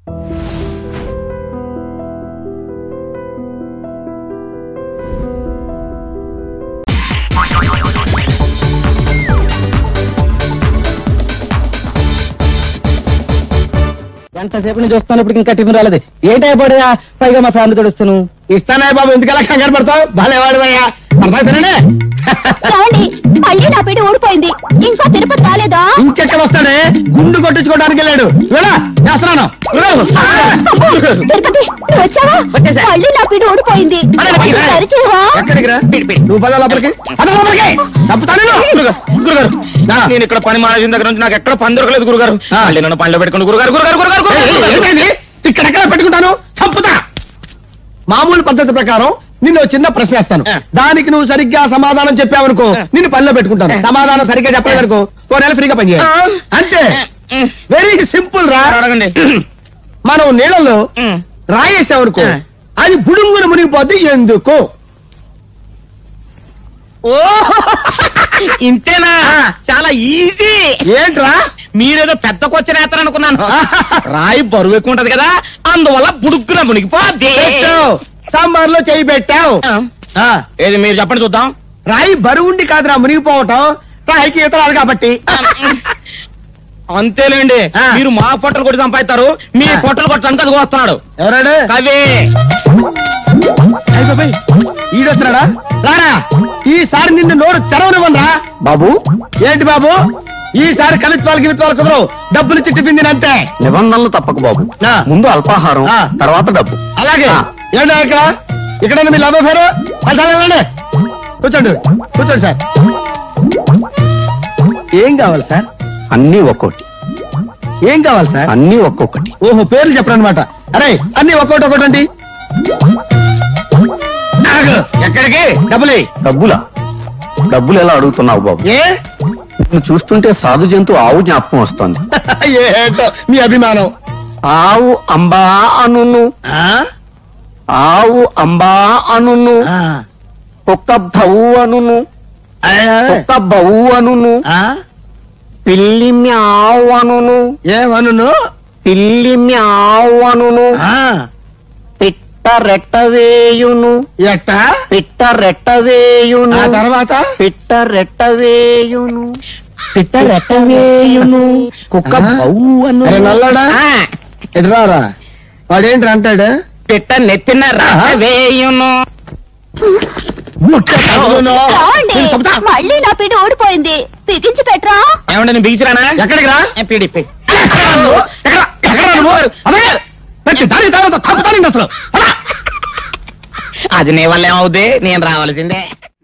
ఎంతసేపు నుంచి చూస్తాను ఇప్పుడు ఇంకా టిఫిన్ రాలేదు ఏంటైపోయా పైగా మా ఫ్యామిలీ తోడుస్తాను ఇస్తానే బాబు ఎందుకలా కంగారు పడతావు భలే వాడివయ్యా అర్థమైతేనే ఏమండి మళ్ళీ నా పీట ఊడిపోయింది ఇంకా తిరుపతి రాలేదా ఇంకెక్కడ వస్తాడే గుండు కొట్టించుకోవడానికి వెళ్ళాడు వెళ్ళా చేస్తున్నాను తిరుపతి నువ్వు వచ్చావా వచ్చేసా. మళ్ళీ నా పీట ఊడిపోయింది అరే, అరే, అరే. సరిచేవా ఎక్కడికి రా నువ్వు పద లోపలికి పద లోపలికి తప్పుతాను గురుగారు నేను ఇక్కడ పని మానేసిన దగ్గర నుంచి నాకు ఎక్కడ పని దొరకలేదు గురుగారు ఆ. మళ్ళీ నన్ను పనిలో పెట్టుకుని గురుగారు గురుగారు గురుగారు గురుగారు, గురుగారు ఇక్కడెక్కడ పెట్టుకుంటాను చంపుతా మామూలు పద్ధతి ప్రకారం నిన్ను ఓ చిన్న ప్రశ్న వేస్తాను ఆ. దానికి నువ్వు సరిగ్గా సమాధానం చెప్పావనుకో నిన్ను పనిలో పెట్టుకుంటాను సమాధానం సరిగ్గా చెప్పలేదనుకో ఓ నెల ఫ్రీగా పని చేయాలి అంతే వెరీ సింపుల్ రా అడగండి మనం నీళ్ళలో ఉమ్. రాయేసామనుకో ఆ. అది బుడుంగున మునిగిపోద్ది ఎందుకు ఓ ఇంతేనా చాలా ఈజీ ఏంట్రా మీరేదో పెద్ద కొచ్చిన అనుకున్నాను రాయి బరువు ఎక్కువ ఉంటది కదా అందువల్ల బుడుక్కున మునిగిపోద్ది పెట్టావు సాంబార్ లో చేయి పెట్టావు ఆ. ఏది మీరు చెప్పండి చూద్దాం రాయి బరువుండి కాదురా మునిగిపోవటం రాయికి ఈత రాదు కాబట్టి అంతేలేండి ఆ. మీరు మా పొట్టలు కొట్టి సంపాదిస్తారు మీ ఆ. పొట్టలు కొట్టడానికి అది వస్తున్నాడు ఎవరాడు కవి ఈడొస్తున్నాడా రారా ఈసారి నిన్ను నోరు తెరవనివ్వరా బాబు ఏంటి బాబు ఈసారి కవిత్వాలు గివిత్వాలు కుదరవు డబ్బులు ఇచ్చి టిఫిన్ తినంతే నిబంధనలు తప్పకు బాబు ఆ. ముందు అల్పాహారం ఆ. తర్వాత డబ్బు అలాగే ఏంటో ఇక్కడ ఇక్కడ మీ లవ్ అఫేరు వెళ్ళండి కూర్చోండి కూర్చోండి సార్ ఏం కావాలి సార్ అన్ని ఒక్కోటి ఏం కావాలి సార్ అన్ని ఒక్కొక్కటి ఓహో పేర్లు చెప్పరనమాట అరే అన్ని ఒక్కోటి ఒక్కోటి అండి ఎక్కడికి డబ్బులు డబ్బులా డబ్బులు ఎలా అడుగుతున్నావు బాబు ఏ నిన్ను చూస్తుంటే సాధు జంతు ఆవు జ్ఞాపకం వస్తుంది ఏంటో మీ అభిమానం ఆవు అంబా అనును ఆ? ఆవు అంబా అనును ఆ. కుక్క భవు అనును ఆ. కుక్క బవు అనును ఆ? పిల్లి మ్యావు అనును ఏమనును పిల్లి మ్యావు అనును ఆ. పిట్ట రెట్టవేయును ఎట్ట పిట్ట రెట్టవేయును ఆ తర్వాత పిట్ట రెట్టవేయును పిట్ట రెట్టవేయును కుక్క ఆ? బౌ అను అరే నల్లాడా ఎటు రారా వాడేంటి అంటాడు పిట్ట నెత్తిన వేయును ముట్ట తగులును. ఏమండి? నేను చెప్తా. మళ్ళీ నా పీట ఊడిపోయింది బిగించి పెట్టరా ఏమంటే నేను బిగించరానా ఎక్కడికి రా పీడిపి ఎక్కడ ఎక్కడ నువ్వు అదే పెట్టి దాని తర్వాత చంపుతాను అసలు అలా. అది నీ వల్ల ఏమవుద్ది నేను రావాల్సిందే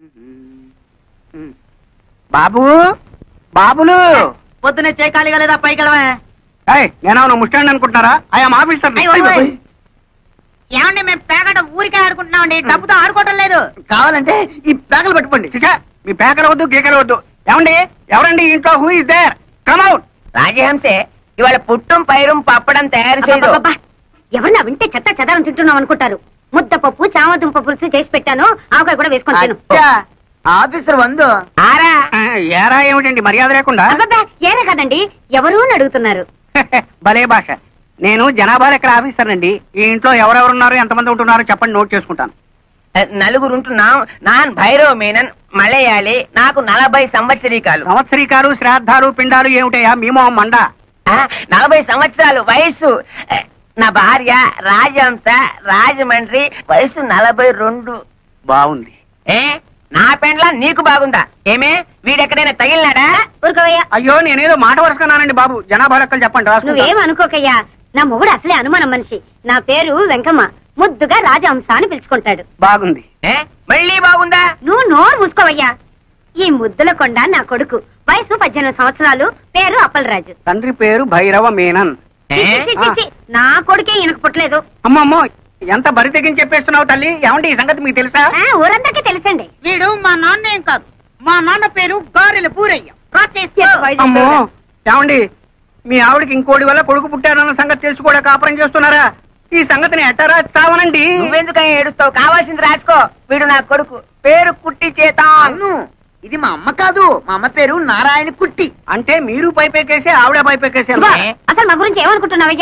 బాబు బాబులు పొద్దునే చేకాలి లేదా పైకి వెళ్ళవే నేను ముస్టాండ్ అనుకుంటున్నారా ఐఎమ్ ఆఫీసర్ ఏమండి మేము పేకట ఊరికే ఆడుకుంటున్నామండి డబ్బుతో ఆడుకోవటం లేదు కావాలంటే ఈ పేకలు పట్టుకోండి చిచా మీ పేకలు వద్దు గీకలు వద్దు ఏమండి ఎవరండి ఈ ఇంట్లో who is there come out రాజహంసే ఇవాళ పుట్టం పైరం పప్పడం తయారు చేయదు ఎవరన్నా వింటే చెత్త చెదారం తింటున్నాం అనుకుంటారు ముద్దపప్పు చామదుంప పులుసు చేసి పెట్టాను ఆవకాయ కూడా వేసుకొని తిను ఆఫీసర్ వందు ఆరా ఏరా ఏమిటండి మర్యాద లేకుండా అబ్బబ్బా, ఏరే కదండి ఎవరు అని అడుగుతున్నారు భలే భాష నేను జనాభా లెక్కల ఆఫీసర్ అండి ఈ ఇంట్లో ఎవరెవరున్నారు ఎంతమంది ఉంటున్నారో చెప్పండి నోట్ చేసుకుంటాను నలుగురు ఉంటున్నాం నాన్ భైరవ మీనన్ మలయాళి నాకు నలభై సంవత్సరీకాలు సంవత్సరీకాలు శ్రాద్ధాలు పిండాలు ఏమిటయా మీ మొహం మండ ఆ, నలభై సంవత్సరాలు వయస్సు ఆ, నా భార్య రాజహంస రాజమండ్రి వయసు నలభై రెండు బాగుంది ఏ నా పెండ్లా నీకు బాగుందా ఏమే వీడెక్కడైనా తగిలినాడా ఊరుకోవయ్యా అయ్యో నేనేదో మాట వరుసుకున్నానండి బాబు జనాభా లెక్కలు చెప్పండి రాసుకుంటాను. నువ్వేం అనుకోకయ్యా నా మొగుడు అసలే అనుమానం మనిషి నా పేరు వెంకమ్మ ముద్దుగా రాజహంస అని పిలుచుకుంటాడు బాగుంది ఏ మళ్ళీ బాగుందా నువ్వు నోరు మూసుకోవయ్యా ఈ ముద్దుల కొండ నా కొడుకు వయసు పద్దెనిమిది సంవత్సరాలు పేరు అప్పలరాజు తండ్రి పేరు భైరవ మేనన్ ఏ? చి, చి, చి, చి, నా కొడుకే ఈయనకు పుట్టలేదు అమ్మమ్మో ఎంత బరి తెగించి చెప్పేస్తున్నావు తల్లి ఏమండి ఈ సంగతి మీకు తెలుసా ఆ, ఊరందరికీ తెలుసండి వీడు మా నాన్న ఏం కాదు మా నాన్న పేరు గారెల పూరయ్య అమ్మో ఏమండి మీ ఆవిడకి ఇంకోటి వల్ల కొడుకు పుట్టారన్న సంగతి తెలిసి కూడా కాపురం చేస్తున్నారా ఈ సంగతిని ఎట్టరా చావనండి నువ్వెందుకని ఏడుస్తావు కావాల్సింది రాసుకో వీడు నా కొడుకు పేరు కుట్టి చేత ఇది మా అమ్మ కాదు మా అమ్మ పేరు నారాయణ కుట్టి అంటే మీరు పైపెక్కేసి ఆవిడ పైపెక్కేసారు ఇదిగో, అసలు మా గురించి ఏమనుకుంటున్నావయ్యా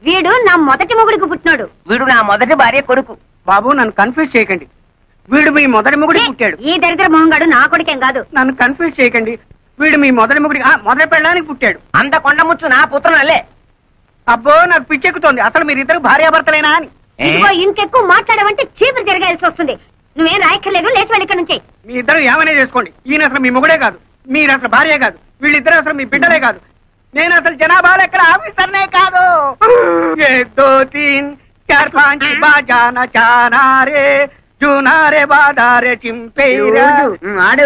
వీడు నా మొదటి మొగుడికి పుట్టినాడు వీడు నా మొదటి భార్య కొడుకు బాబు నన్ను కన్ఫ్యూజ్ చేయకండి వీడు మీ మొదటి మొగుడి పుట్టాడు ఈ దరిద్ర మొహంగాడు నా కొడుకేం కాదు నన్ను కన్ఫ్యూజ్ చేయకండి వీడు మీ మొదటి మొగుడి ఆ, మొదటి పెళ్ళడానికి పుట్టాడు అంత కొండ ముచ్చు నా పుత్రునలే అబ్బో నాకు పిచ్చెక్కుతోంది అసలు మీరిద్దరు భార్యాభర్తలేనా అని ఇదిగో ఇంకెక్కువ మాట్లాడమంటే చీపురు తిరగాల్సి వస్తుంది నువ్వేం రాయక్కర్లేదు లేచి వెళ్ళి ఇక్కడ నుంచి మీ ఇద్దరు ఏమైనా చేసుకోండి ఈయన అసలు మీ మొగుడే కాదు మీరు అసలు భార్య కాదు వీళ్ళిద్దరు అసలు మీ బిడ్డలే కాదు నేను అసలు జనాభా లెక్కల ఆఫీసర్నే కాదు ఏక్ దో తీన్ చార్ పాంచ్ బాజానా చానా రే జూనారే బాదారే చింపేరా ఆడు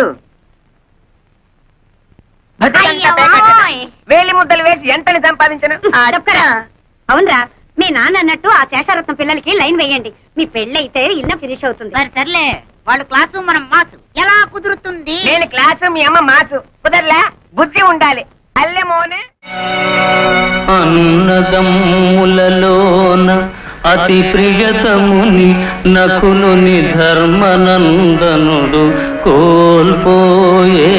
బతుకంతా అయ్యో, పేకట్టేనా? ఓయ్. వేలి ముద్దలు వేసి ఎంతని సంపాదించను చెప్తారా అవునరా మీ నాన్న అన్నట్టు ఆ శేషారత్నం పిల్లలకి లైన్ వేయండి మీ పెళ్ళైతే ఇల్లు ఫినిష్ అవుతుంది మరి సర్లే వాళ్ళు క్లాసు మనం మాసు ఎలా కుదురుతుంది నేను క్లాసు మీ అమ్మ మాసు కుదరలే బుద్ధి ఉండాలి అల్లెమోనే అన్నదమ్ములలోన అతి ప్రియతముని నకులుని ధర్మనందనుడు కోల్పోయే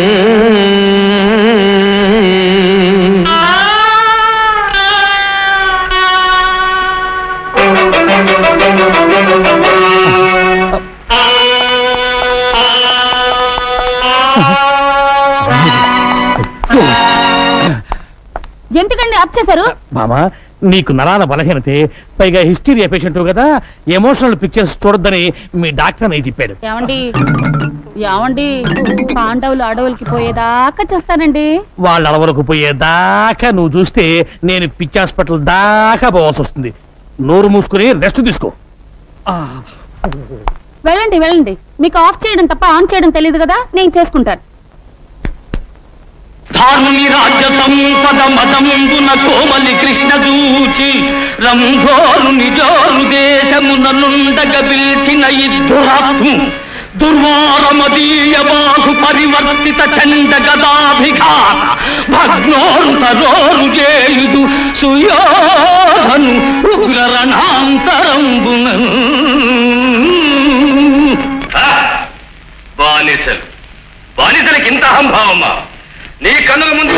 ఎందుకండి అప్ చేశారు మామా నీకు నరాల బలహీనతే పైగా హిస్టీరియా పేషెంట్ కదా ఎమోషనల్ పిక్చర్స్ చూడొద్దని మీ డాక్టర్ అని చెప్పాడు ఏమండి ఏమండి పాండవులు అడవులకి పోయేదాకా చేస్తానండి వాళ్ళ అలవరకు పోయేదాకా నువ్వు చూస్తే నేను పిచ్చి హాస్పిటల్ దాకా పోవాల్సి వస్తుంది నోరు మూసుకుని రెస్ట్ తీసుకో వెళ్ళండి వెళ్ళండి మీకు ఆఫ్ చేయడం తప్ప ఆన్ చేయడం తెలియదు కదా నేను చేసుకుంటాను ధారుని రాజ్య సంపద మదముందున కోమలి కృష్ణ దూచి రంభోరు నిజోరు దేశమున నుండగ పిలిచిన ఇద్దురాత్ము దుర్వారమదీయ బాహు పరివర్తిత చండ గదాభిఘాత భగ్నోరు తరోరు చేయుదు సుయోధను ఉగ్ర రణాంతరంబున బానిసలు బానిసలకి ఇంత అహంభావమా నీ కన్నుల ముందు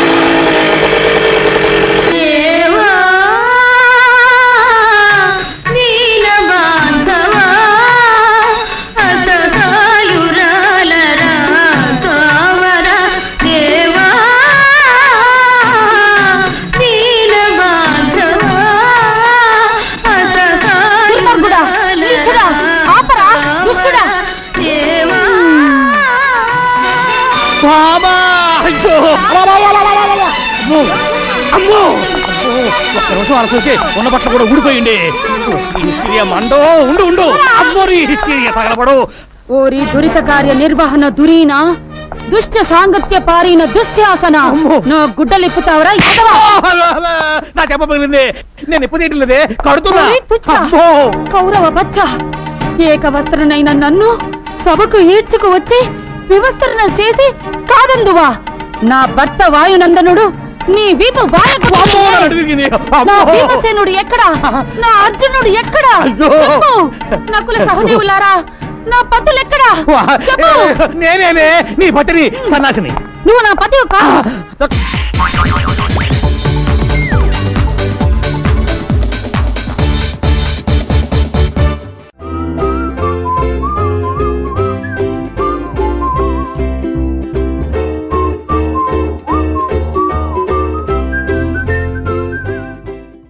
దుర్మార్గుడా, నీచుడా, ఆపరా, దుష్టుడా. బాబా అయ్యో అమ్మో అమ్మో అమ్మో ఒక్క నిమిషం అలసైతే ఉన్న బట్టలు కూడా ఊడిపోయింది హిస్టీరియా మండో ఉండు ఉండు అమ్మోరి హిస్టీరియా తగలబడు ఓరి దురిత కార్య నిర్వహణ దురీన దుష్ట సాంగత్య పారిన దుశ్శాసన నా గుడ్డలిప్పుతావరా ఎదవా నా చెప్పబోయింది నేను ఎప్పుడు తీయట్లేదే కడుతున్నా ఓరి తుచ్చ. అమ్మో కౌరవ బచ్చ ఏక వస్త్రనైన నన్ను సభకు ఈడ్చుకు వచ్చి వివస్త్రణ చేసి కాదందువా నా భర్త వాయునందనుడు నీ వీపు వాయకు అమ్మో, నా నడుము విరిగింది. నా అమ్మో. భీమసేనుడు ఎక్కడా నా అర్జునుడు ఎక్కడా అయ్యో. చెప్పు నకుల సహదేవులారా నా పతులు ఎక్కడా వా, చెప్పు నేనేనే నీ పట్టిని సన్నాసిని నువ్వు నా పతివు కా